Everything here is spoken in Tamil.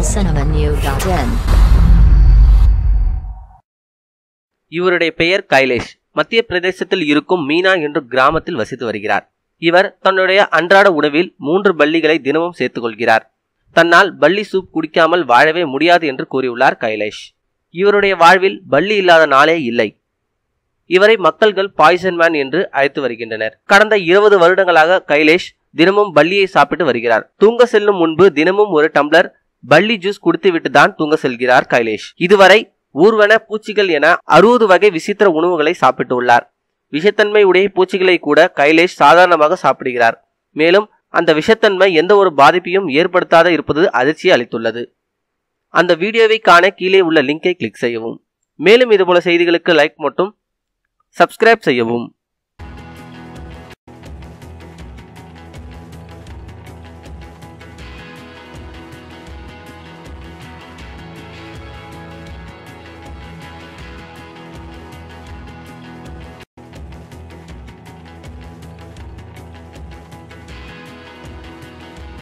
tamilcinemanew.in இவருடைய பெயர் கைலேஷ் மத்திய பிரதேசத்தில் இருக்கும் மீனா என்ற கிராமத்தில் வசித்து வருகிறார் இவர் தன்னுடைய அன்றாட உணவில் மூன்று பல்லிகளை தினமும் சேர்த்துக் கொள்கிறார் தன்னால் பல்லி சூப் குடிக்காமல் வாழவே முடியாது என்று கூறியுள்ளார் கைலேஷ் இவருடைய வாழ்வில் பல்லி இல்லாத நாளே இல்லை இவரை மக்கள்கள் பாய்சன் மேன் என்று அழைத்து வருகின்றனர் கடந்த இருபது வருடங்களாக கைலேஷ் தினமும் பல்லியை சாப்பிட்டு வருகிறார் தூங்க செல்லும் முன்பு தினமும் ஒரு டம்ளர் பல்லி ஜூஸ் குடித்துவிட்டு தான் தூங்க செல்கிறார் கைலேஷ் இதுவரை ஊர்வன பூச்சிகள் என அறுபது வகை விசித்திர உணவுகளை சாப்பிட்டு உள்ளார் விஷத்தன்மை உடைய பூச்சிகளை கூட கைலேஷ் சாதாரணமாக சாப்பிடுகிறார் மேலும் அந்த விஷத்தன்மை எந்த ஒரு பாதிப்பையும் ஏற்படுத்தாத இருப்பது அதிர்ச்சியை அளித்துள்ளது அந்த வீடியோவை காண கீழே உள்ள லிங்கை கிளிக் செய்யவும் மேலும் இதுபோல செய்திகளுக்கு லைக் மட்டும் சப்ஸ்கிரைப் செய்யவும்